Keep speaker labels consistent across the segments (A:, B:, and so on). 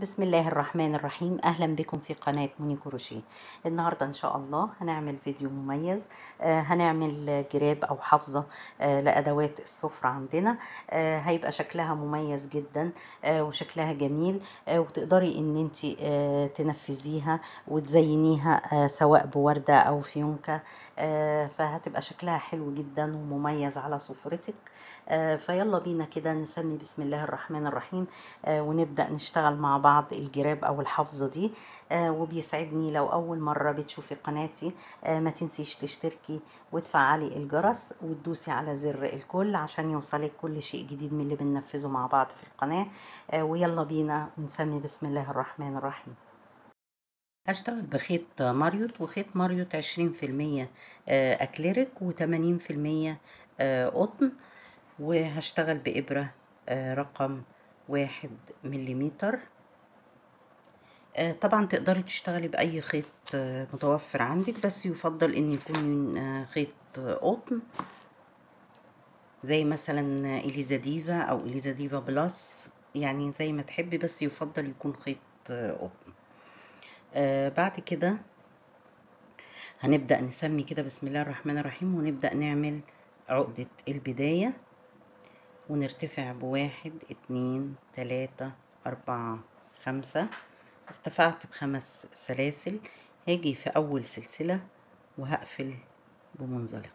A: بسم الله الرحمن الرحيم اهلا بكم في قناة موني كروشيه النهاردة ان شاء الله هنعمل فيديو مميز آه هنعمل جراب او حافظة آه لادوات السفرة عندنا آه هيبقى شكلها مميز جدا آه وشكلها جميل آه وتقدري ان انت آه تنفذيها وتزينيها آه سواء بوردة او فيونكة آه فهتبقى شكلها حلو جدا ومميز على سفرتك آه فيلا بينا كده نسمي بسم الله الرحمن الرحيم آه ونبدأ نشتغل مع بعض الجراب او الحافظة دي آه وبيسعدني لو اول مرة بتشوفي قناتي آه ما تنسيش تشتركي وتفعلي الجرس وتدوسي على زر الكل عشان يوصلك كل شيء جديد من اللي بننفذه مع بعض في القناة آه ويلا بينا نسمي بسم الله الرحمن الرحيم هشتغل بخيط ماريوت وخيط ماريوت عشرين في المية أكليريك وتمانين في المية قطن وهشتغل بإبرة رقم واحد مليمتر طبعا تقدري تشتغلي بأي خيط متوفر عندك بس يفضل ان يكون خيط قطن زي مثلا إليزا ديفا أو إليزا ديفا بلس يعني زي ما تحبي بس يفضل يكون خيط قطن آه بعد كده هنبدأ نسمي كده بسم الله الرحمن الرحيم ونبدأ نعمل عقدة البداية ونرتفع بواحد اتنين تلاتة أربعة خمسة ارتفعت بخمس سلاسل هاجي في أول سلسلة وهقفل بمنزلقة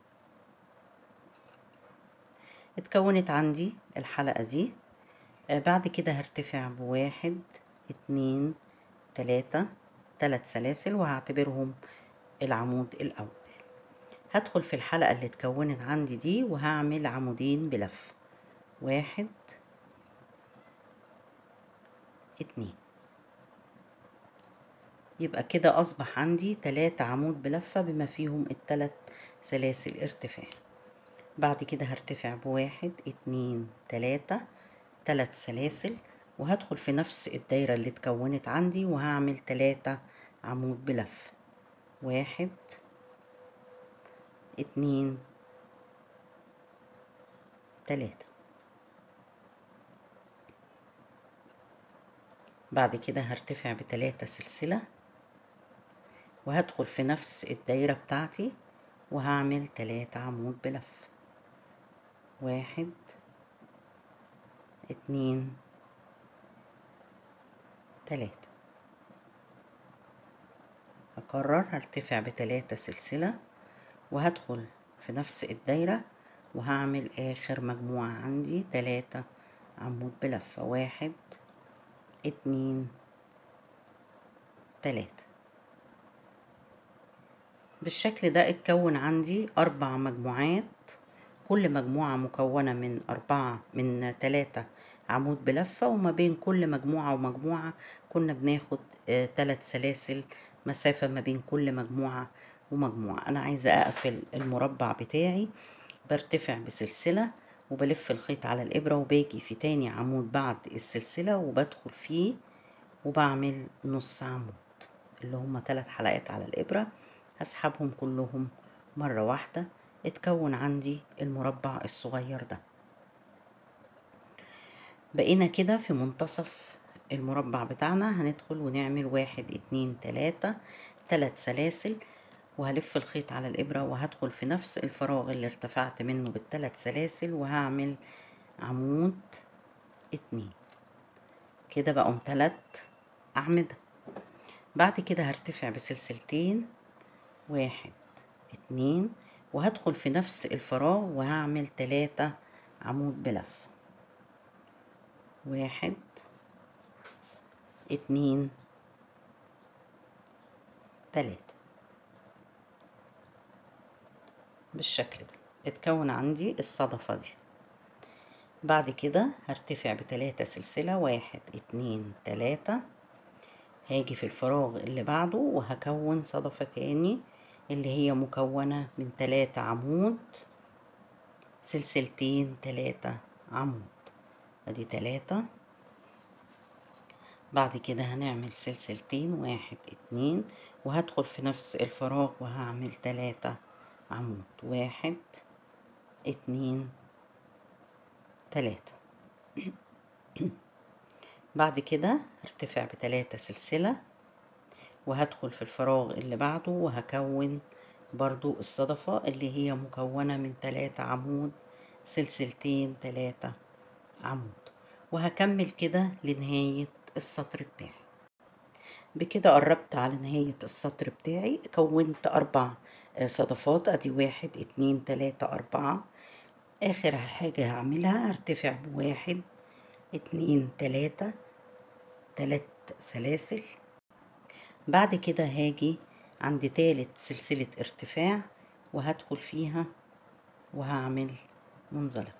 A: اتكونت عندي الحلقة دي آه بعد كده هرتفع بواحد اتنين تلاتة تلات سلاسل وهعتبرهم العمود الأول هدخل في الحلقة اللي اتكونت عندي دي وهعمل عمودين بلف واحد اتنين يبقى كده أصبح عندي تلاتة عمود بلفة بما فيهم التلات سلاسل ارتفاع بعد كده هرتفع بواحد اتنين تلاتة تلات سلاسل وهدخل في نفس الدايرة اللي اتكونت عندي وهعمل تلاتة عمود بلف واحد اتنين تلاتة بعد كده هرتفع بتلاتة سلسلة وهدخل في نفس الدايرة بتاعتي وهعمل تلاتة عمود بلف واحد اتنين تلاتة هكرر هرتفع بتلاتة سلسلة وهدخل في نفس الدايرة وهعمل آخر مجموعة عندي تلاتة عمود بلفة واحد اتنين تلاتة بالشكل ده اتكون عندي أربع مجموعات كل مجموعة مكونة من أربعة من تلاتة عمود بلفة وما بين كل مجموعة ومجموعة كنا بناخد آه تلات سلاسل مسافة ما بين كل مجموعة ومجموعة أنا عايزة أقفل المربع بتاعي برتفع بسلسلة وبلف الخيط على الإبرة وباجي في تاني عمود بعد السلسلة وبدخل فيه وبعمل نص عمود اللي هما تلات حلقات على الإبرة هسحبهم كلهم مرة واحدة اتكون عندي المربع الصغير ده بقينا كده في منتصف المربع بتاعنا هندخل ونعمل واحد اتنين تلاتة تلات سلاسل وهلف الخيط على الإبرة وهدخل في نفس الفراغ اللي ارتفعت منه بالتلات سلاسل وهعمل عمود اتنين كده بقوا تلات أعمدة بعد كده هرتفع بسلسلتين واحد اتنين وهدخل في نفس الفراغ وهعمل تلاتة عمود بلف واحد اتنين تلاتة بالشكل ده اتكون عندي الصدفة دي بعد كده هرتفع بتلاتة سلسلة واحد اتنين تلاتة هاجي في الفراغ اللي بعده وهكون صدفة تاني اللي هي مكونة من تلاتة عمود سلسلتين تلاتة عمود ادي تلاتة بعد كده هنعمل سلسلتين واحد اتنين وهدخل في نفس الفراغ وهعمل تلاتة عمود واحد اتنين تلاتة بعد كده هرتفع بتلاتة سلسلة وهدخل في الفراغ اللي بعده وهكون برضو الصدفة اللي هي مكونة من تلاتة عمود سلسلتين تلاتة عمود وهكمل كده لنهاية السطر بتاعي بكده قربت على نهاية السطر بتاعي كونت أربع صدفات أدي واحد اتنين تلاتة أربعة آخر حاجة هعملها هرتفع بواحد اتنين تلاتة تلات سلاسل بعد كده هاجي عند تالت سلسلة ارتفاع وهدخل فيها وهعمل منزلقة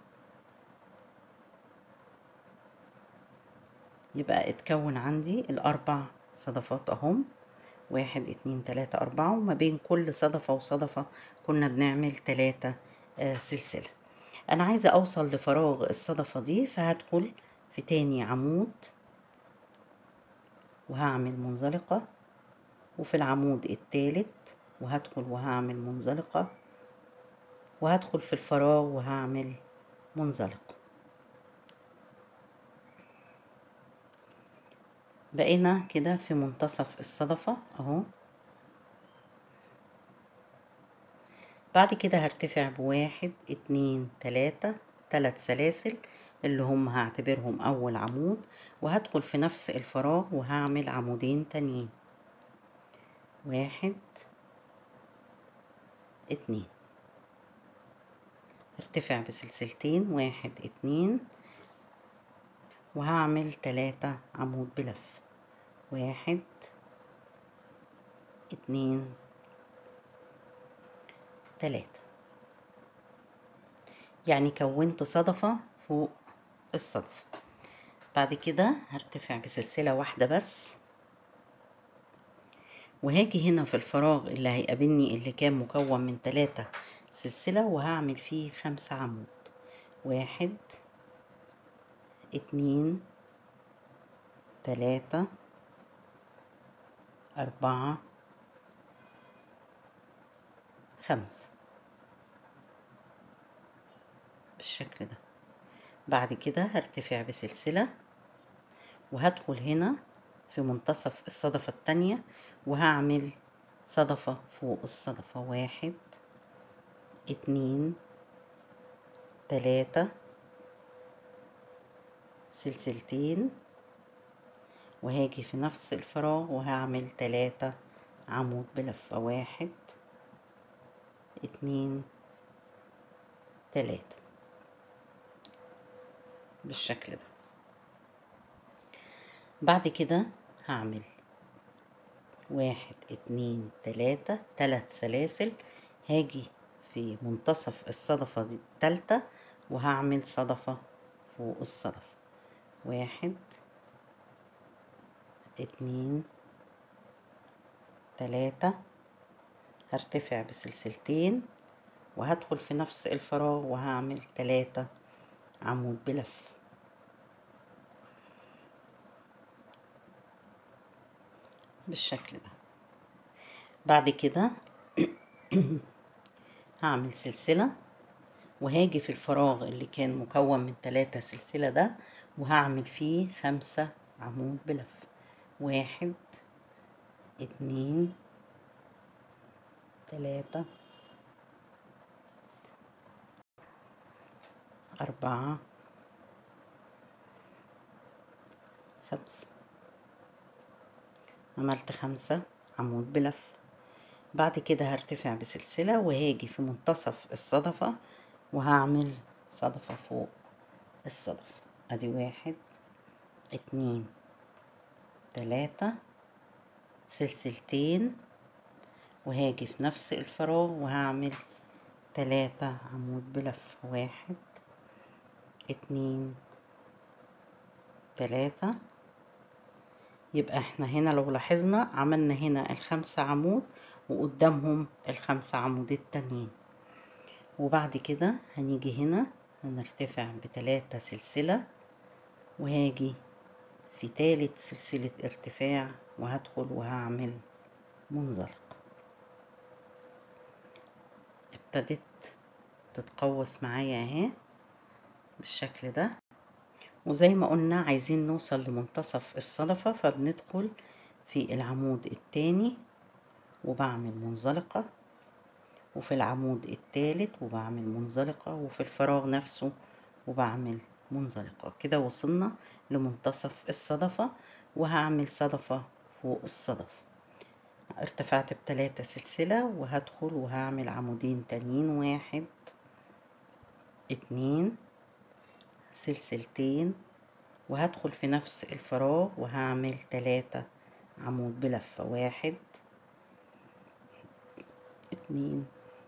A: يبقى اتكون عندي الأربع صدفات أهم واحد اتنين تلاتة أربعة وما بين كل صدفة وصدفة كنا بنعمل تلاتة آه سلسلة أنا عايزة أوصل لفراغ الصدفة دي فهدخل في تاني عمود وهعمل منزلقة وفي العمود التالت وهدخل وهعمل منزلقة وهدخل في الفراغ وهعمل منزلقة بقينا كده في منتصف الصدفة اهو بعد كده هرتفع بواحد اتنين تلاتة تلات سلاسل اللي هم هعتبرهم اول عمود وهدخل في نفس الفراغ وهعمل عمودين تانيين واحد اتنين ارتفع بسلسلتين واحد اتنين وهعمل تلاتة عمود بلف واحد اتنين تلاتة يعني كونت صدفة فوق الصدفة بعد كده هرتفع بسلسلة واحدة بس وهاجي هنا في الفراغ اللي هيقابلني اللي كان مكون من تلاتة سلسلة وهعمل فيه خمسة عمود واحد اتنين تلاتة أربعة خمسة بالشكل ده بعد كده هرتفع بسلسلة وهدخل هنا في منتصف الصدفة التانية وهعمل صدفة فوق الصدفة واحد اتنين تلاتة سلسلتين وهاجي في نفس الفراغ وهعمل تلاتة عمود بلفة واحد اتنين تلاتة بالشكل ده بعد كده هعمل واحد اتنين تلاتة تلات سلاسل هاجي في منتصف الصدفة دي التالتة وهعمل صدفة فوق الصدفة واحد اتنين تلاتة هرتفع بسلسلتين وهدخل في نفس الفراغ وهعمل تلاتة عمود بلف بالشكل ده بعد كده هعمل سلسلة وهاجي في الفراغ اللي كان مكون من تلاتة سلسلة ده وهعمل فيه خمسة عمود بلف واحد اتنين تلاتة أربعة خمسة عملت خمسة عمود بلف بعد كده هرتفع بسلسلة وهاجي في منتصف الصدفة وهعمل صدفة فوق الصدفة ادي واحد اتنين تلاتة سلسلتين وهاجي في نفس الفراغ وهعمل تلاتة عمود بلف واحد اتنين تلاتة يبقى احنا هنا لو لاحظنا عملنا هنا الخمسة عمود وقدامهم الخمسة عمود التانيين وبعد كده هنيجي هنا هنرتفع بتلاتة سلسلة وهاجي في تالت سلسلة ارتفاع وهدخل وهعمل منزلق ابتدت تتقوس معايا اهي بالشكل ده وزي ما قلنا عايزين نوصل لمنتصف الصدفة فبندخل في العمود التاني وبعمل منزلقة وفي العمود التالت وبعمل منزلقة وفي الفراغ نفسه وبعمل منزلقة كده وصلنا لمنتصف الصدفة وهعمل صدفة فوق الصدفة ارتفعت بتلاتة سلسلة وهدخل وهعمل عمودين تانيين واحد اتنين سلسلتين وهدخل في نفس الفراغ وهعمل تلاتة عمود بلفة واحد اتنين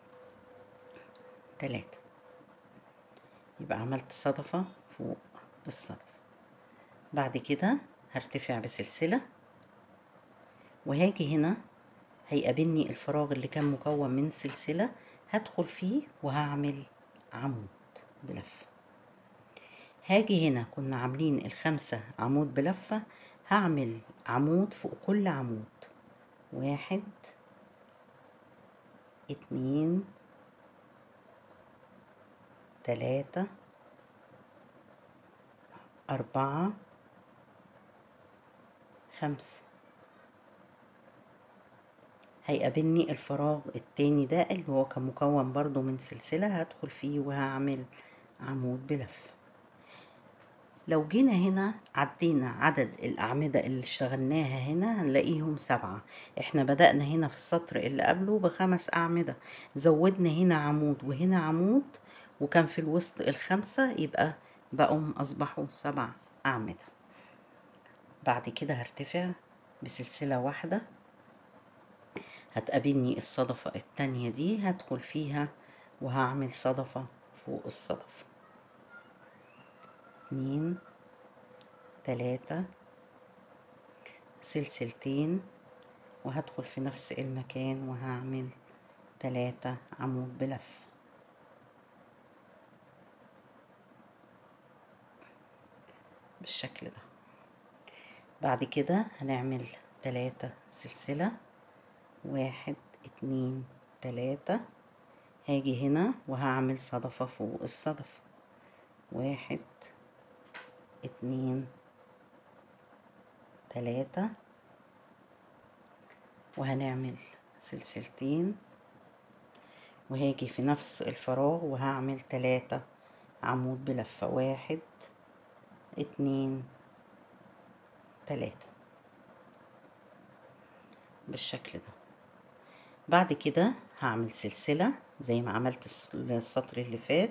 A: تلاتة يبقى عملت صدفة فوق الصدفة بعد كده هرتفع بسلسلة وهاجي هنا هيقابلني الفراغ اللي كان مكون من سلسلة هدخل فيه وهعمل عمود بلفة هاجي هنا كنا عاملين الخمسة عمود بلفة هعمل عمود فوق كل عمود واحد اتنين تلاتة أربعة خمسة هيقابلني الفراغ التاني ده اللي هو كان مكون برضو من سلسلة هدخل فيه وهعمل عمود بلف لو جينا هنا عدينا عدد الأعمدة اللي اشتغلناها هنا هنلاقيهم سبعة احنا بدأنا هنا في السطر اللي قبله بخمس أعمدة زودنا هنا عمود وهنا عمود وكان في الوسط الخمسة يبقى بقوا أصبحوا سبع أعمدة بعد كده هرتفع بسلسلة واحدة هتقابلني الصدفة التانية دي هدخل فيها وهعمل صدفة فوق الصدفة اتنين تلاتة سلسلتين وهدخل في نفس المكان وهعمل تلاتة عمود بلف بالشكل ده بعد كده هنعمل تلاتة سلسلة واحد اتنين تلاتة هاجي هنا وهعمل صدفة فوق الصدفة واحد اتنين تلاتة وهنعمل سلسلتين وهاجي في نفس الفراغ وهعمل تلاتة عمود بلفة واحد اتنين تلاتة بالشكل ده بعد كده هعمل سلسلة زي ما عملت السطر اللي فات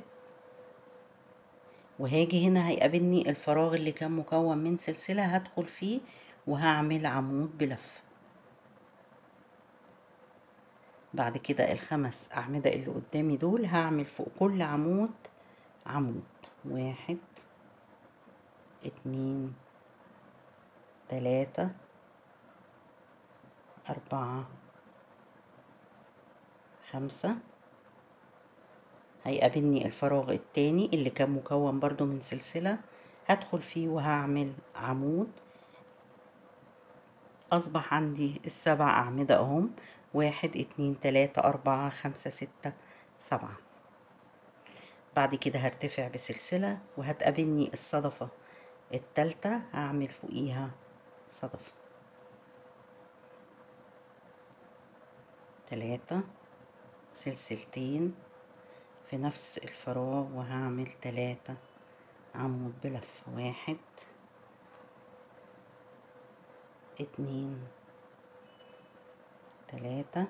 A: وهاجي هنا هيقابلني الفراغ اللي كان مكون من سلسلة هدخل فيه وهعمل عمود بلف بعد كده الخمس أعمدة اللي قدامي دول هعمل فوق كل عمود عمود واحد اتنين تلاتة أربعة خمسة هيقابلني الفراغ التاني اللي كان مكون برضو من سلسلة هدخل فيه وهعمل عمود أصبح عندي السبع أعمدة أهم واحد اتنين تلاتة أربعة خمسة ستة سبعة بعد كده هرتفع بسلسلة وهتقابلني الصدفة التالتة هعمل فوقيها صدفة تلاتة سلسلتين في نفس الفراغ وهعمل تلاتة عمود بلف واحد اتنين تلاتة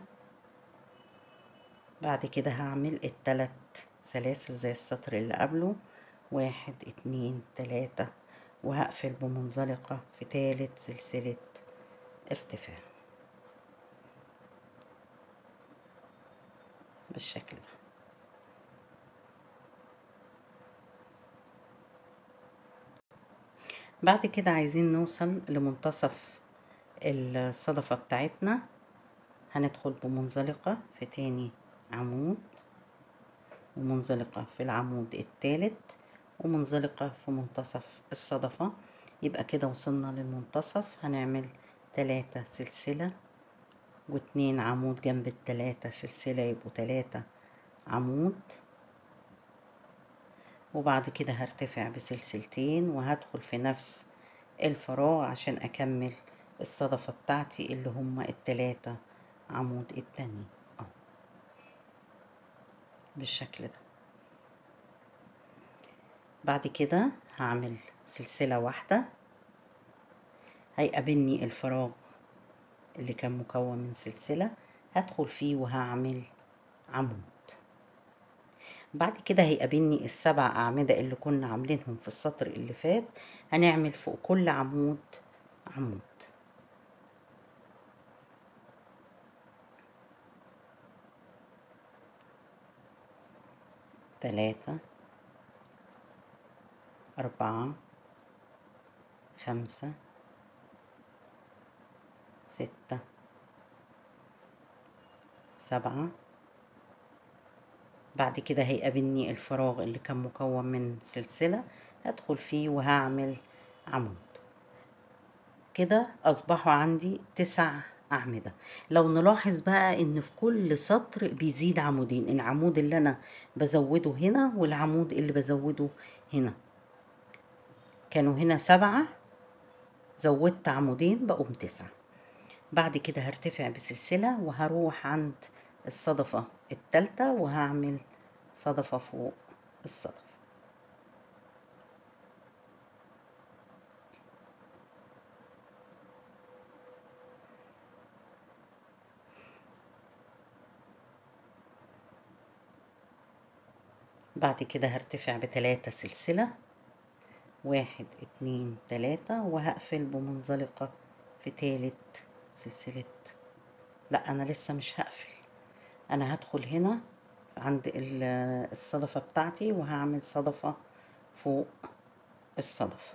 A: بعد كده هعمل التلات سلاسل زي السطر اللي قبله واحد اتنين تلاتة وهقفل بمنزلقة في تالت سلسلة ارتفاع بالشكل ده بعد كده عايزين نوصل لمنتصف الصدفة بتاعتنا هندخل بمنزلقة في تاني عمود ومنزلقة في العمود التالت ومنزلقة في منتصف الصدفة يبقى كده وصلنا للمنتصف هنعمل تلاتة سلسلة واتنين عمود جنب التلاتة سلسلة يبقوا تلاتة عمود وبعد كده هرتفع بسلسلتين وهدخل في نفس الفراغ عشان اكمل الصدفة بتاعتي اللي هما التلاتة عمود التاني اهو بالشكل ده بعد كده هعمل سلسلة واحدة هيقابلني الفراغ اللي كان مكون من سلسلة هدخل فيه وهعمل عمود بعد كده هيقابلني السبع أعمدة اللي كنا عاملينهم في السطر اللي فات هنعمل فوق كل عمود عمود تلاتة أربعة خمسة ستة سبعة بعد كده هيقابلني الفراغ اللي كان مكون من سلسلة هدخل فيه وهعمل عمود كده أصبحوا عندي تسع أعمدة لو نلاحظ بقى إن في كل سطر بيزيد عمودين العمود اللي أنا بزوده هنا والعمود اللي بزوده هنا كانوا هنا سبعة زودت عمودين بقوا تسعة بعد كده هرتفع بسلسلة وهروح عند الصدفة التالتة وهعمل صدفة فوق الصدفة بعد كده هرتفع بتلاتة سلسلة واحد اتنين تلاتة وهقفل بمنزلقة في تالت سلسلة لا انا لسه مش هقفل انا هدخل هنا عند الصدفة بتاعتي وهعمل صدفة فوق الصدفة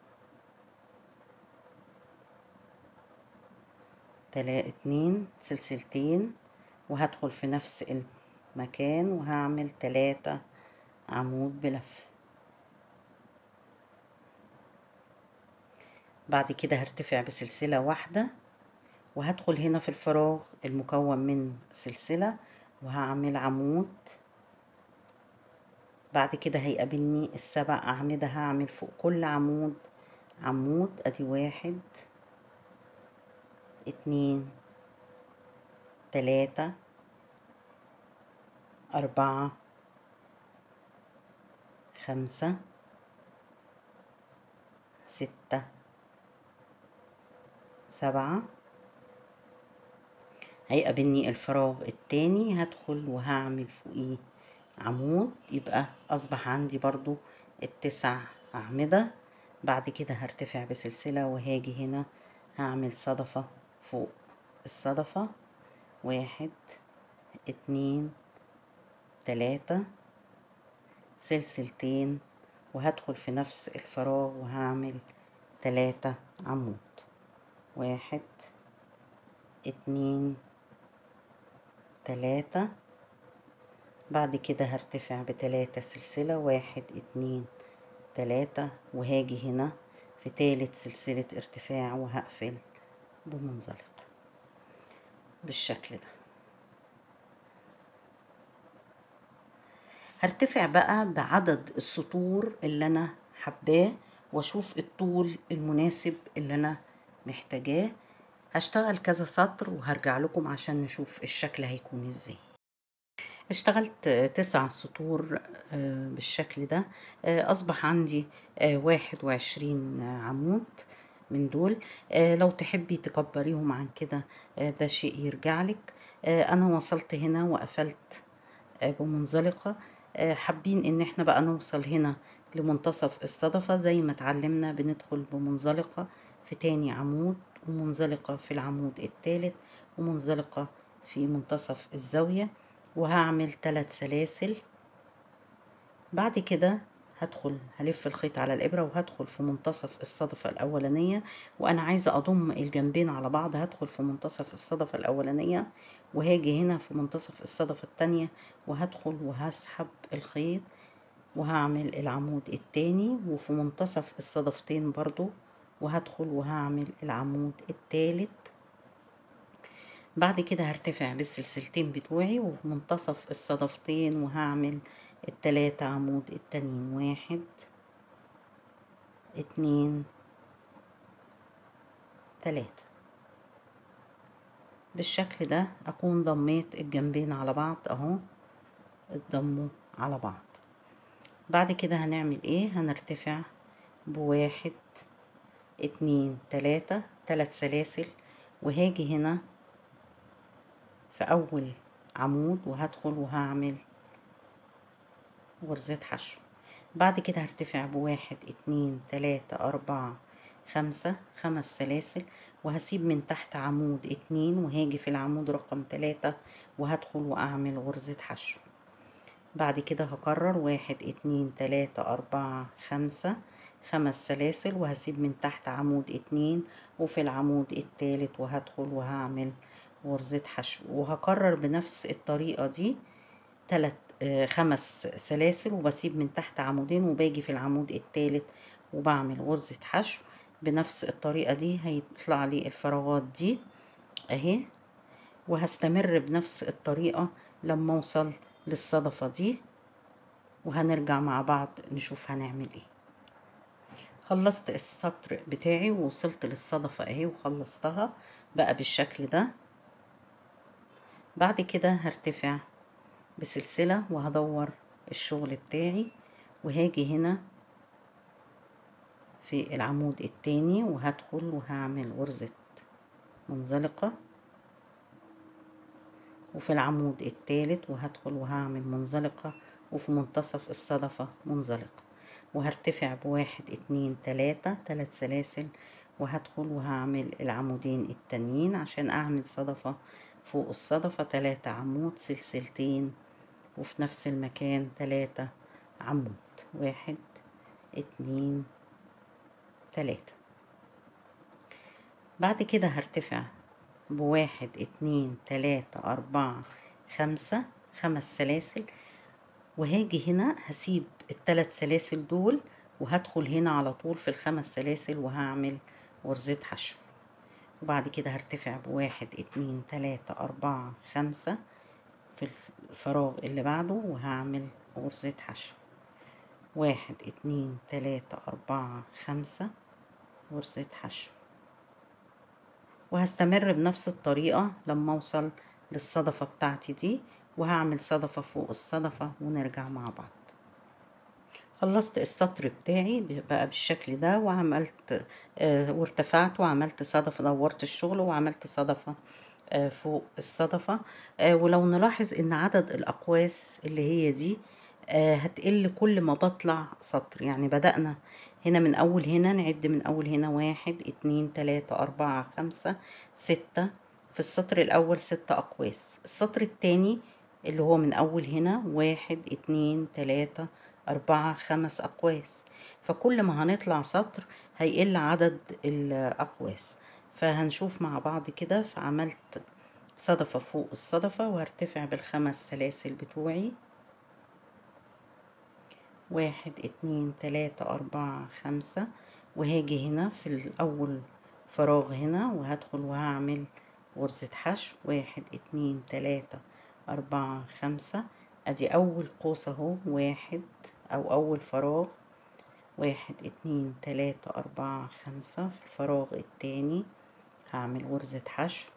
A: تلا اتنين سلسلتين وهدخل في نفس المكان وهعمل تلاتة عمود بلف بعد كده هرتفع بسلسلة واحدة وهدخل هنا في الفراغ المكون من سلسلة وهعمل عمود بعد كده هيقابلني السبع أعمدة هعمل فوق كل عمود عمود ادي واحد اتنين تلاتة أربعة خمسة ستة سبعة هيقابلني الفراغ التاني هدخل وهعمل فوقيه عمود يبقى أصبح عندي برضو التسع أعمدة بعد كده هرتفع بسلسلة وهاجي هنا هعمل صدفة فوق الصدفة واحد اتنين تلاتة سلسلتين وهدخل في نفس الفراغ وهعمل تلاتة عمود واحد اتنين تلاتة بعد كده هرتفع بتلاتة سلسلة واحد اتنين تلاتة وهاجي هنا في تالت سلسلة ارتفاع وهقفل بمنزلق بالشكل ده هرتفع بقى بعدد السطور اللي انا حباه واشوف الطول المناسب اللي انا محتاجاه هشتغل كذا سطر وهرجع لكم عشان نشوف الشكل هيكون ازاي اشتغلت تسع سطور بالشكل ده اصبح عندي واحد وعشرين عمود من دول لو تحبي تكبريهم عن كده ده شيء يرجعلك انا وصلت هنا وقفلت بمنزلقة حابين ان احنا بقى نوصل هنا لمنتصف الصدفة زي ما اتعلمنا بندخل بمنزلقة في تاني عمود ومنزلقة في العمود الثالث ومنزلقة في منتصف الزاوية وهعمل ثلاث سلاسل بعد كده هدخل هلف الخيط على الإبرة وهدخل في منتصف الصدفة الأولانية وأنا عايزة أضم الجنبين على بعض هدخل في منتصف الصدفة الأولانية وهاجي هنا في منتصف الصدفة التانية وهدخل وهسحب الخيط وهعمل العمود التاني وفي منتصف الصدفتين برضو وهدخل وهعمل العمود التالت بعد كده هرتفع بالسلسلتين بتوعي وفي منتصف الصدفتين وهعمل التلاتة عمود التانيين واحد اتنين تلاتة بالشكل ده اكون ضميت الجنبين على بعض اهو اتضموا على بعض بعد كده هنعمل ايه هنرتفع بواحد اتنين تلاتة تلات سلاسل وهاجي هنا في اول عمود وهدخل وهعمل غرزة حشو بعد كده هرتفع بواحد اتنين تلاتة اربعة خمسة خمس سلاسل وهسيب من تحت عمود اتنين وهاجي في العمود رقم تلاتة وهدخل واعمل غرزة حشو بعد كده هكرر واحد اتنين تلاتة اربعة خمسة خمس سلاسل وهسيب من تحت عمود اتنين وفي العمود التالت وهدخل وهعمل غرزة حشو وهكرر بنفس الطريقة دي تلات آه خمس سلاسل وبسيب من تحت عمودين وباجي في العمود التالت وبعمل غرزة حشو بنفس الطريقة دي هيطلع لي الفراغات دي اهي وهستمر بنفس الطريقة لما اوصل للصدفة دي وهنرجع مع بعض نشوف هنعمل ايه خلصت السطر بتاعي ووصلت للصدفة اهي وخلصتها بقى بالشكل ده بعد كده هرتفع بسلسلة وهدور الشغل بتاعي وهاجي هنا في العمود التاني وهدخل وهعمل غرزة منزلقة وفي العمود التالت وهدخل وهعمل منزلقة وفي منتصف الصدفة منزلقة وهرتفع بواحد اتنين تلاتة تلات سلاسل وهدخل وهعمل العمودين التانيين عشان اعمل صدفة فوق الصدفة تلاتة عمود سلسلتين وفي نفس المكان تلاتة عمود واحد اتنين تلاتة بعد كده هرتفع بواحد اتنين تلاتة أربعة خمسة خمس سلاسل وهاجي هنا هسيب التلات سلاسل دول وهدخل هنا على طول في الخمس سلاسل وهعمل غرزة حشو وبعد كده هرتفع بواحد اتنين تلاتة أربعة خمسة في الفراغ اللي بعده وهعمل غرزة حشو واحد اتنين تلاتة أربعة خمسة غرزة حشو وهستمر بنفس الطريقة لما اوصل للصدفة بتاعتي دي وهعمل صدفة فوق الصدفة ونرجع مع بعض خلصت السطر بتاعي بقى بالشكل ده وعملت آه وارتفعت وعملت صدفة دورت الشغل وعملت صدفة آه فوق الصدفة آه ولو نلاحظ ان عدد الاقواس اللي هي دي آه هتقل كل ما بطلع سطر يعني بدأنا هنا من اول هنا نعد من اول هنا واحد اتنين تلاتة اربعة خمسة ستة في السطر الاول ستة اقواس السطر التاني اللي هو من اول هنا واحد اتنين تلاتة اربعة خمس اقواس فكل ما هنطلع سطر هيقل عدد الاقواس فهنشوف مع بعض كده فعملت صدفة فوق الصدفة وهرتفع بالخمس سلاسل بتوعي واحد اتنين تلاتة أربعة خمسة وهاجي هنا في الأول فراغ هنا وهدخل وهعمل غرزة حشو واحد اتنين تلاتة أربعة خمسة أدي أول قوس أهو واحد أو أول فراغ واحد اتنين تلاتة أربعة خمسة في الفراغ التاني هعمل غرزة حشو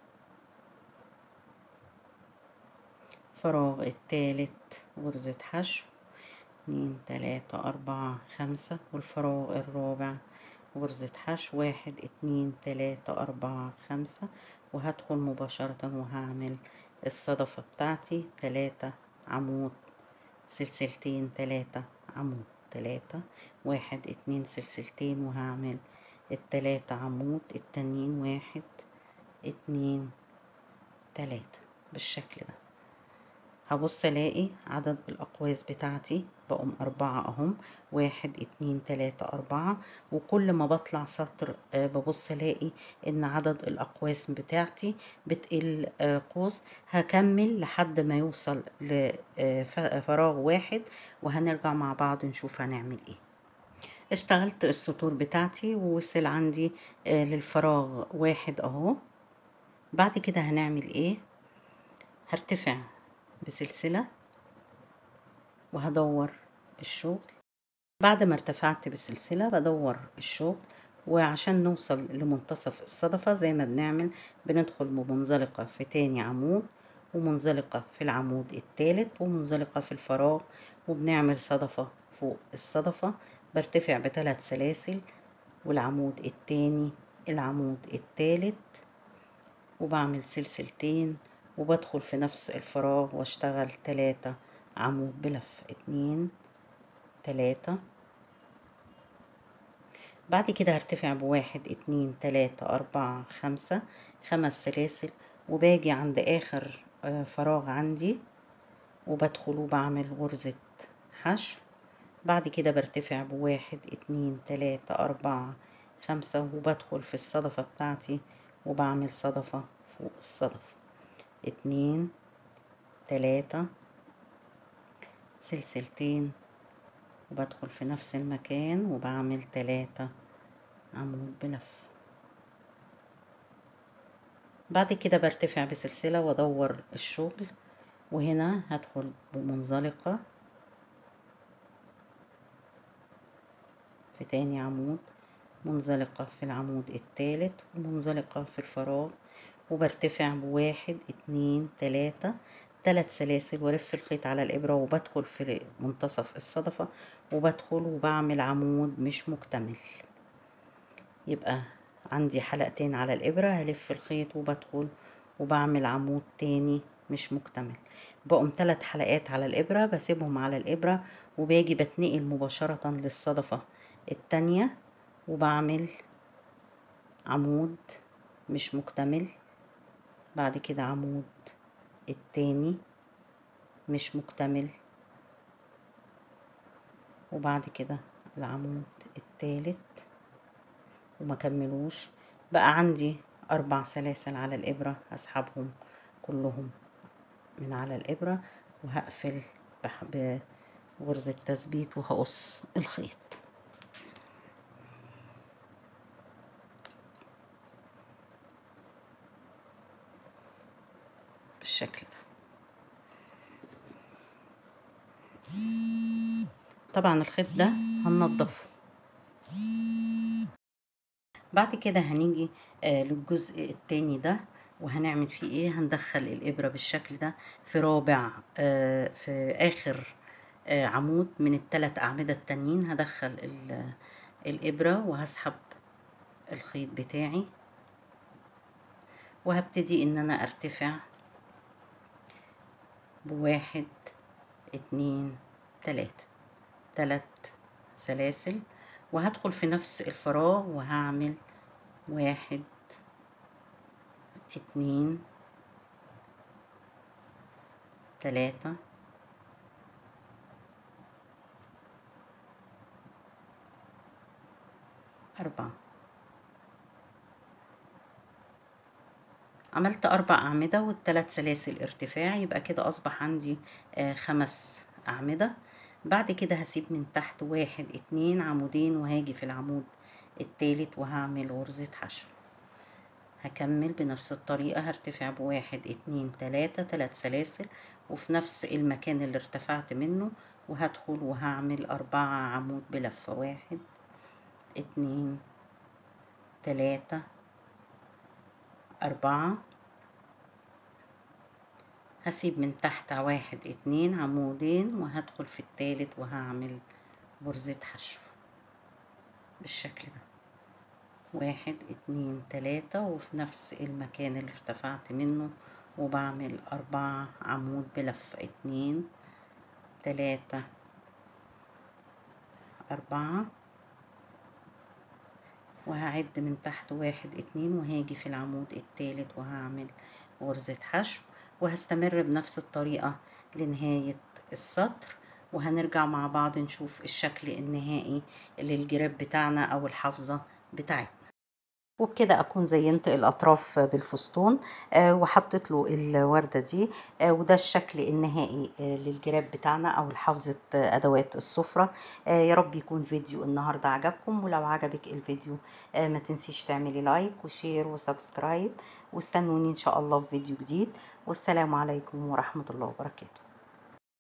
A: الفراغ التالت غرزة حشو اتنين تلاتة أربعة خمسة والفراغ الرابع غرزة حشو واحد اتنين تلاتة أربعة خمسة وهدخل مباشرة وهعمل الصدفة بتاعتي تلاتة عمود سلسلتين تلاتة عمود تلاتة واحد اتنين سلسلتين وهعمل التلاتة عمود التانيين واحد اتنين تلاتة بالشكل ده هبص الاقي عدد الاقواس بتاعتي بقوا أربعة اهم واحد اتنين تلاتة أربعة وكل ما بطلع سطر آه ببص الاقي ان عدد الاقواس بتاعتي بتقل آه قوس هكمل لحد ما يوصل لفراغ واحد وهنرجع مع بعض نشوف هنعمل ايه اشتغلت السطور بتاعتي ووصل عندي آه للفراغ واحد اهو بعد كده هنعمل ايه هرتفع بسلسلة وهدور الشغل بعد ما ارتفعت بالسلسلة بدور الشغل وعشان نوصل لمنتصف الصدفة زي ما بنعمل بندخل بمنزلقة في تاني عمود ومنزلقة في العمود التالت ومنزلقة في الفراغ وبنعمل صدفة فوق الصدفة برتفع بثلاث سلاسل والعمود التاني العمود التالت وبعمل سلسلتين وبدخل في نفس الفراغ واشتغل تلاتة عمود بلف اتنين تلاتة بعد كده هرتفع بواحد اتنين تلاتة اربعة خمسة خمس سلاسل وباجي عند اخر فراغ عندي وبدخل وبعمل غرزة حشو بعد كده برتفع بواحد اتنين تلاتة اربعة خمسة وبدخل في الصدفة بتاعتي وبعمل صدفة فوق الصدفة اتنين تلاتة سلسلتين وبدخل في نفس المكان وبعمل تلاتة عمود بلف بعد كده برتفع بسلسلة وادور الشغل وهنا هدخل بمنزلقة في تاني عمود منزلقة في العمود التالت ومنزلقة في الفراغ وبرتفع بواحد اتنين تلاتة تلات سلاسل والف الخيط على الابرة وبدخل في منتصف الصدفة وبدخل وبعمل عمود مش مكتمل يبقى عندي حلقتين على الابرة هلف الخيط وبدخل وبعمل عمود تاني مش مكتمل بقوم تلات حلقات على الابرة بسيبهم على الابرة وباجي بتنقل مباشرة للصدفة التانية وبعمل عمود مش مكتمل بعد كده عمود التاني مش مكتمل وبعد كده العمود التالت وما كملوش بقى عندي اربع سلاسل على الابرة هسحبهم كلهم من على الابرة وهقفل بغرزة تثبيت وهقص الخيط بالشكل ده طبعا الخيط ده هننضفه بعد كده هنيجي آه للجزء التاني ده وهنعمل فيه ايه هندخل الابرة بالشكل ده في رابع آه في اخر آه عمود من الثلاث اعمدة التانيين هدخل الابرة وهسحب الخيط بتاعي وهبتدي ان انا ارتفع بواحد اتنين تلاتة تلات سلاسل وهدخل في نفس الفراغ وهعمل واحد اتنين تلاتة أربعة عملت أربع أعمدة والتلات سلاسل ارتفاع يبقى كده أصبح عندي آه خمس أعمدة بعد كده هسيب من تحت واحد اتنين عمودين وهاجي في العمود التالت وهعمل غرزة حشو هكمل بنفس الطريقة هرتفع بواحد اتنين تلاتة تلات سلاسل وفي نفس المكان اللي ارتفعت منه وهدخل وهعمل أربعة عمود بلفة واحد اتنين تلاتة أربعة هسيب من تحت واحد اتنين عمودين وهدخل في التالت وهعمل غرزة حشو بالشكل ده واحد اتنين تلاتة وفي نفس المكان اللي ارتفعت منه وبعمل أربعة عمود بلفة اتنين تلاتة أربعة وهعد من تحت واحد اتنين وهاجي في العمود التالت وهعمل غرزة حشو وهستمر بنفس الطريقة لنهاية السطر وهنرجع مع بعض نشوف الشكل النهائي للجراب بتاعنا او الحافظة بتاعتنا وبكده اكون زينت الاطراف بالفستون آه وحطيت له الورده دي آه وده الشكل النهائي آه للجراب بتاعنا او حافظه ادوات السفره يا رب يكون فيديو النهارده عجبكم ولو عجبك الفيديو ما تنسيش تعملي لايك وشير وسبسكرايب واستنوني ان شاء الله في فيديو جديد والسلام عليكم ورحمه الله وبركاته